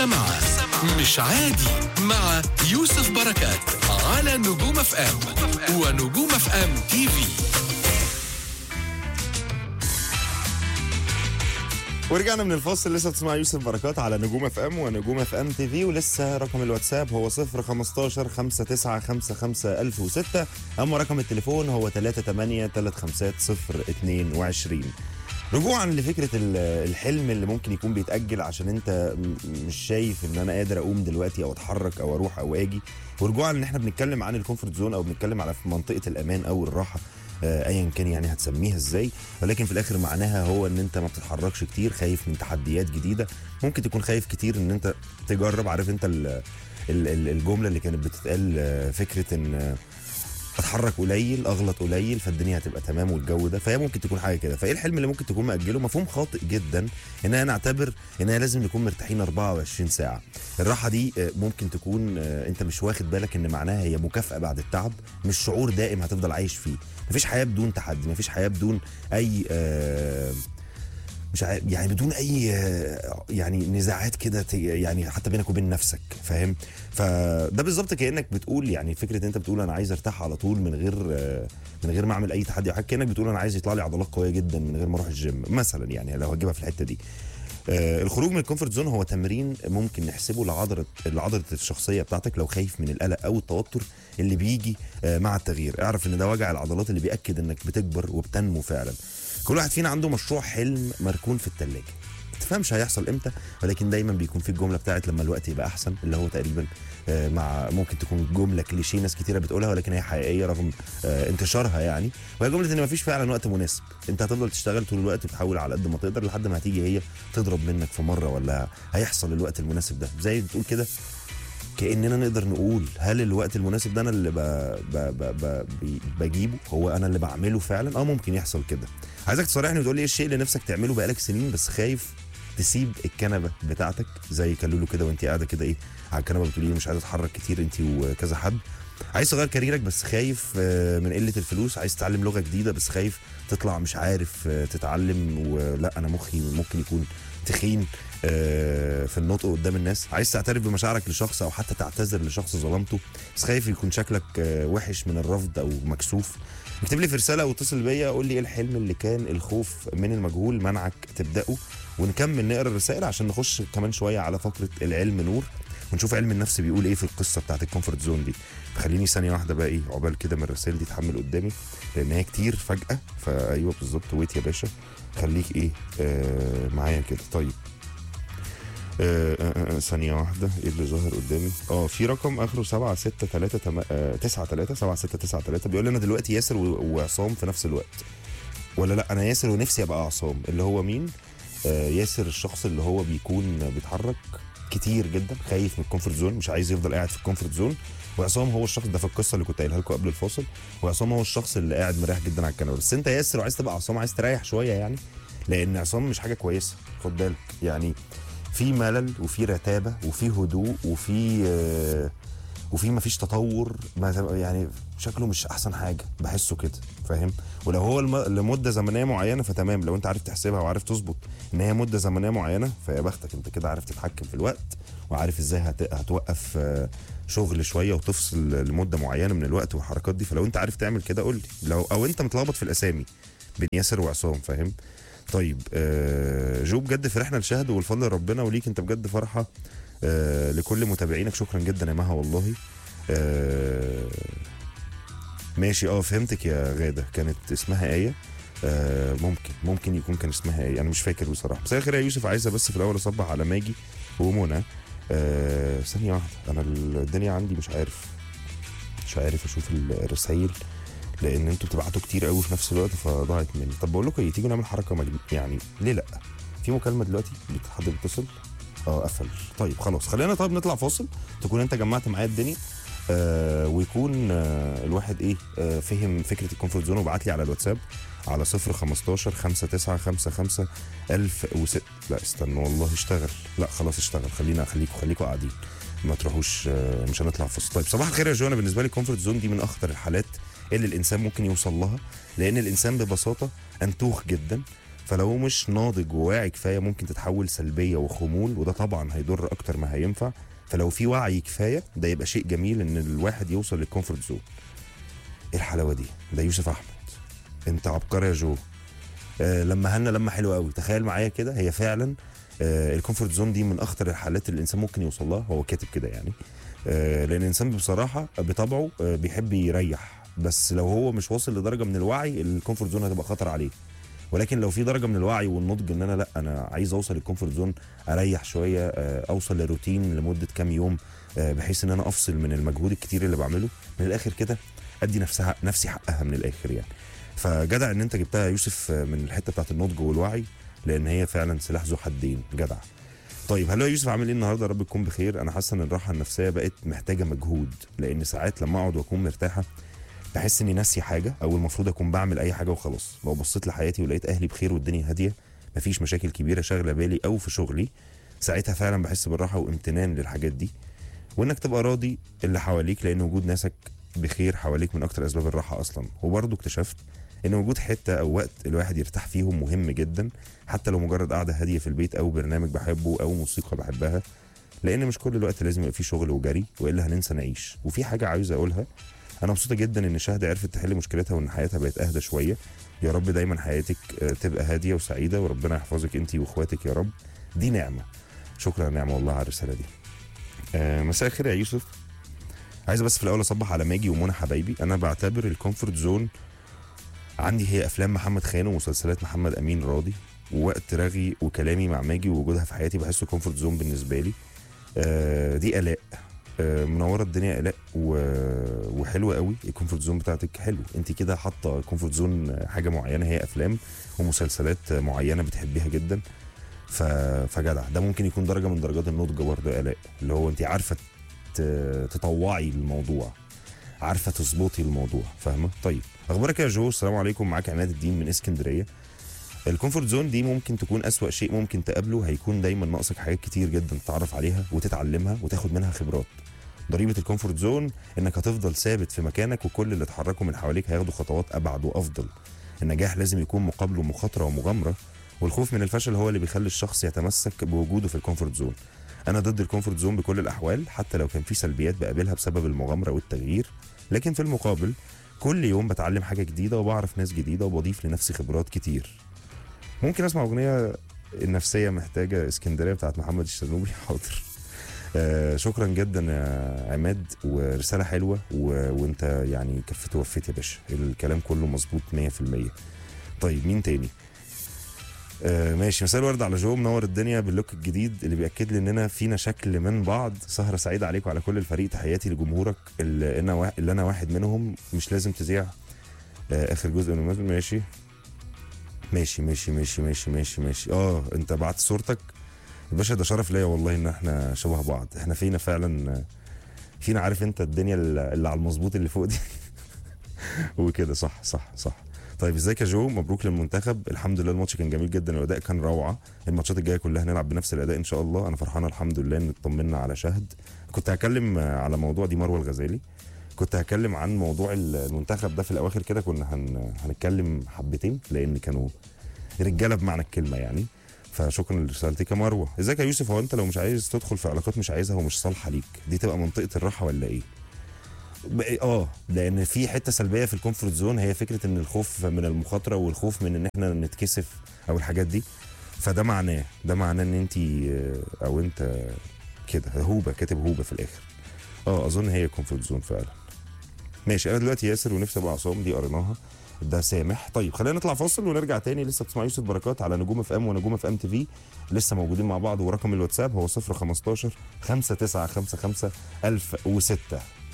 مع مش عادي مع يوسف بركات على نجوم اف ام ونجوم اف ام تي في ورجعنا من الفاصل لسه بتسمع يوسف بركات على نجوم اف ام ونجوم اف ام تي في ولسه رقم الواتساب هو 015 5955 1006 اما رقم التليفون هو 38 350 رجوعا لفكره ال- الحلم اللي ممكن يكون بيتاجل عشان انت م- مش شايف ان انا قادر اقوم دلوقتي او اتحرك او اروح او اجي ورجوعا ان احنا بنتكلم عن الكومفورت زون او بنتكلم على في منطقه الامان او الراحه آه، ايا كان يعني هتسميها ازاي ولكن في الاخر معناها هو ان انت ما بتتحركش كتير خايف من تحديات جديده ممكن تكون خايف كتير ان انت تجرب عارف انت ال- ال- ال- الجمله اللي كانت بتتقال آه، فكره ان آه، اتحرك قليل اغلط قليل فالدنيا هتبقى تمام والجو ده فهي ممكن تكون حاجه كده فايه الحلم اللي ممكن تكون مأجله مفهوم خاطئ جدا اننا نعتبر اننا لازم نكون مرتاحين 24 ساعه الراحه دي آه، ممكن تكون آه، انت مش واخد بالك ان معناها هي مكافاه بعد التعب مش شعور دائم هتفضل عايش فيه مفيش حياه بدون تحدي مفيش حياه بدون اي آه مش عارف يعني بدون اي آه، يعني نزاعات كده ت- يعني حتى بينك وبين نفسك فاهم فده بالظبط كانك بتقول يعني فكره انت بتقول انا عايز ارتاح على طول من غير آه، من غير ما اعمل اي تحدي او حاجه كانك بتقول انا عايز يطلع لي عضلات قويه جدا من غير ما اروح الجيم مثلا يعني لو هجيبها في الحته دي آه، الخروج من الكومفورت زون هو تمرين ممكن نحسبه لعضله لعضله الشخصيه بتاعتك لو خايف من القلق او التوتر اللي بيجي آه، مع التغيير اعرف ان ده وجع العضلات اللي بياكد انك بتكبر وبتنمو فعلا كل واحد فينا عنده مشروع حلم مركون في الثلاجه ما تفهمش هيحصل امتى ولكن دايما بيكون في الجمله بتاعت لما الوقت يبقى احسن اللي هو تقريبا آه، مع ممكن تكون جمله كليشيه ناس كتيره بتقولها ولكن هي حقيقيه رغم آه، انتشارها يعني وهي جمله ان مفيش فعلا وقت مناسب انت هتفضل تشتغل طول الوقت بتحاول على قد ما تقدر لحد ما هتيجي هي تضرب منك في مره ولا هيحصل الوقت المناسب ده زي بتقول كده كاننا نقدر نقول هل الوقت المناسب ده انا اللي ب... ب... ب... ب... بي- بجيبه هو انا اللي بعمله فعلا اه ممكن يحصل كده عايزك تصارحني وتقول لي ايه الشيء اللي نفسك تعمله بقالك سنين بس خايف تسيب الكنبه بتاعتك زي كلولو كده وانت قاعده كده ايه على الكنبه بتقولي لي مش عايزه اتحرك كتير انت وكذا حد عايز تغير كاريرك بس خايف آه، من قله الفلوس عايز تتعلم لغه جديده بس خايف تطلع مش عارف آه، تتعلم ولا انا مخي ممكن يكون تخين آه، في النطق قدام الناس عايز تعترف بمشاعرك لشخص او حتى تعتذر لشخص ظلمته بس خايف يكون شكلك آه، وحش من الرفض او مكسوف اكتب لي في رساله او اتصل بيا قول لي ايه الحلم اللي كان الخوف من المجهول منعك تبداه ونكمل نقرا الرسائل عشان نخش كمان شويه على فقره العلم نور ونشوف علم النفس بيقول ايه في القصه بتاعت الكومفورت زون دي خليني ثانيه واحده بقى ايه عقبال كده من الرسائل دي تحمل قدامي لان هي كتير فجاه فايوه بالظبط ويت يا باشا خليك ايه آه معايا كده طيب آه، آه، آه، ثانية واحدة ايه اللي ظاهر قدامي؟ اه في رقم اخره 7 6 3 9 3 7 6 9 3 بيقول لي انا دلوقتي ياسر و- وعصام في نفس الوقت. ولا لا انا ياسر ونفسي ابقى عصام اللي هو مين؟ آه ياسر الشخص اللي هو بيكون بيتحرك كتير جدا خايف من الكومفورت زون مش عايز يفضل قاعد في الكومفورت زون وعصام هو الشخص ده في القصه اللي كنت قايلها لكم قبل الفاصل وعصام هو الشخص اللي قاعد مريح جدا على الكنبه بس انت ياسر وعايز تبقى عصام عايز تريح شويه يعني لان عصام مش حاجه كويسه خد بالك يعني في ملل وفي رتابه وفي هدوء وفي آه، وفي مفيش تطور ما يعني شكله مش احسن حاجه بحسه كده فاهم ولو هو الم... لمده زمنيه معينه فتمام لو انت عارف تحسبها وعارف تظبط ان هي مده زمنيه معينه فيا بختك انت كده عارف تتحكم في الوقت وعارف ازاي هت... هتوقف آه، شغل شويه وتفصل لمده معينه من الوقت والحركات دي فلو انت عارف تعمل كده قول لي لو او انت متلخبط في الاسامي بين ياسر وعصام فاهم طيب آه جو بجد فرحنا لشهد والفضل ربنا وليك انت بجد فرحه آه لكل متابعينك شكرا جدا يا مها والله آه ماشي اه فهمتك يا غاده كانت اسمها ايه آه ممكن ممكن يكون كان اسمها ايه انا مش فاكر بصراحه مساء الخير يا يوسف عايزه بس في الاول اصبح على ماجي ومنى آه ثانيه واحده انا الدنيا عندي مش عارف مش عارف اشوف الرسايل لان انتوا بتبعتوا كتير قوي في نفس الوقت فضاعت مني طب بقول لكم ايه تيجوا نعمل حركه مجن... يعني ليه لا في مكالمه دلوقتي حد بيتصل اه قفل طيب خلاص خلينا طيب نطلع فاصل تكون انت جمعت معايا الدنيا آه ويكون آه الواحد ايه آه فهم فكره الكومفورت زون وبعت لي على الواتساب على 0 15 5 9 5 5 1006 لا استنى والله اشتغل لا خلاص اشتغل خلينا خليكم خليكم قاعدين ما تروحوش آه مش هنطلع فاصل طيب صباح الخير يا جوانا بالنسبه لي الكومفورت زون دي من اخطر الحالات اللي الانسان ممكن يوصل لها لان الانسان ببساطه انتوخ جدا فلو مش ناضج وواعي كفايه ممكن تتحول سلبيه وخمول وده طبعا هيضر اكتر ما هينفع فلو في وعي كفايه ده يبقى شيء جميل ان الواحد يوصل للكومفورت زون ايه الحلاوه دي ده يوسف احمد انت عبقري يا جو آه لما هنا لما حلوه قوي تخيل معايا كده هي فعلا آه الكومفورت زون دي من اخطر الحالات اللي الانسان ممكن يوصل لها هو كاتب كده يعني آه لان الانسان بصراحه بطبعه آه بيحب يريح بس لو هو مش واصل لدرجه من الوعي الكومفورت زون هتبقى خطر عليه ولكن لو في درجه من الوعي والنضج ان انا لا انا عايز اوصل للكومفورت زون اريح شويه آه، اوصل لروتين لمده كام يوم آه، بحيث ان انا افصل من المجهود الكتير اللي بعمله من الاخر كده ادي نفسها نفسي حقها من الاخر يعني فجدع ان انت جبتها يا يوسف آه، من الحته بتاعت النضج والوعي لان هي فعلا سلاح ذو حدين جدع طيب هلو يا يوسف عامل ايه النهارده يا رب تكون بخير انا حاسه ان الراحه النفسيه بقت محتاجه مجهود لان ساعات لما اقعد واكون مرتاحه بحس اني ناسي حاجه او المفروض اكون بعمل اي حاجه وخلاص لو بصيت لحياتي ولقيت اهلي بخير والدنيا هاديه مفيش مشاكل كبيره شاغله بالي او في شغلي ساعتها فعلا بحس بالراحه وامتنان للحاجات دي وانك تبقى راضي اللي حواليك لان وجود ناسك بخير حواليك من اكتر اسباب الراحه اصلا وبرضه اكتشفت ان وجود حته او وقت الواحد يرتاح فيهم مهم جدا حتى لو مجرد قعده هاديه في البيت او برنامج بحبه او موسيقى بحبها لان مش كل الوقت لازم يبقى فيه شغل وجري والا هننسى نعيش وفي حاجه عايز اقولها انا مبسوطه جدا ان شهد عرفت تحل مشكلتها وان حياتها بقت اهدى شويه يا رب دايما حياتك آه، تبقى هاديه وسعيده وربنا يحفظك انت واخواتك يا رب دي نعمه شكرا يا نعمه والله على الرساله دي آه مساء الخير يا يوسف عايز بس في الاول اصبح على ماجي ومنى حبايبي انا بعتبر الكومفورت زون عندي هي افلام محمد خان ومسلسلات محمد امين راضي ووقت رغي وكلامي مع ماجي ووجودها في حياتي بحسه كومفورت زون بالنسبه لي آه دي الاء آه منوره الدنيا الاء و- وحلوه قوي الكومفورت زون بتاعتك حلو انت كده حاطه كومفورت زون حاجه معينه هي افلام ومسلسلات معينه بتحبيها جدا ف... فجدع ده ممكن يكون درجه من درجات النضج برضه يا الاء اللي هو انت عارفه ت- تطوعي الموضوع عارفه تظبطي الموضوع فاهمه طيب اخبارك يا جو السلام عليكم معاك عماد الدين من اسكندريه الكومفورت زون دي ممكن تكون أسوأ شيء ممكن تقابله هيكون دايما ناقصك حاجات كتير جدا تتعرف عليها وتتعلمها وتاخد منها خبرات ضريبة الكومفورت زون انك هتفضل ثابت في مكانك وكل اللي اتحركوا من حواليك هياخدوا خطوات ابعد وافضل النجاح لازم يكون مقابله مخاطرة ومغامرة والخوف من الفشل هو اللي بيخلي الشخص يتمسك بوجوده في الكومفورت زون انا ضد الكومفورت زون بكل الاحوال حتى لو كان في سلبيات بقابلها بسبب المغامرة والتغيير لكن في المقابل كل يوم بتعلم حاجة جديدة وبعرف ناس جديدة وبضيف لنفسي خبرات كتير ممكن اسمع اغنيه النفسيه محتاجه اسكندريه بتاعت محمد الشرنوبي حاضر آه شكرا جدا يا عماد ورساله حلوه و... وانت يعني كفت وفيت يا باشا الكلام كله مظبوط 100% طيب مين تاني آه ماشي مساء الورد على جو منور الدنيا باللوك الجديد اللي بياكد لي اننا فينا شكل من بعض سهره سعيده عليك وعلى كل الفريق تحياتي لجمهورك اللي انا وا... اللي انا واحد منهم مش لازم تذيع آه اخر جزء من الموسم ماشي ماشي ماشي ماشي ماشي ماشي ماشي اه انت بعت صورتك يا باشا ده شرف ليا والله ان احنا شبه بعض احنا فينا فعلا فينا عارف انت الدنيا اللي اللي على المظبوط اللي فوق دي وكده صح صح صح طيب ازيك يا جو مبروك للمنتخب الحمد لله الماتش كان جميل جدا والاداء كان روعه الماتشات الجايه كلها هنلعب بنفس الاداء ان شاء الله انا فرحان الحمد لله ان اطمنا على شهد كنت هكلم على موضوع دي مروه الغزالي كنت هكلم عن موضوع المنتخب ده في الاواخر كده كنا هن... هنتكلم حبتين لان كانوا رجاله بمعنى الكلمه يعني فشكرا لرسالتك يا مروه ازيك يا يوسف هو انت لو مش عايز تدخل في علاقات مش عايزها ومش صالحه ليك دي تبقى منطقه الراحه ولا ايه ب- اه لان في حته سلبيه في الكومفورت زون هي فكره ان الخوف من المخاطره والخوف من ان احنا نتكسف او الحاجات دي فده معناه ده معناه ان انت او انت كده هوبه كاتب هوبه في الاخر اه اظن هي كومفورت زون فعلا ماشي انا دلوقتي ياسر ونفسي ابقى عصام دي قريناها ده سامح طيب خلينا نطلع فاصل ونرجع تاني لسه بتسمع يوسف بركات على نجوم اف ام ونجوم اف ام تي في لسه موجودين مع بعض ورقم الواتساب هو 015 5955 1006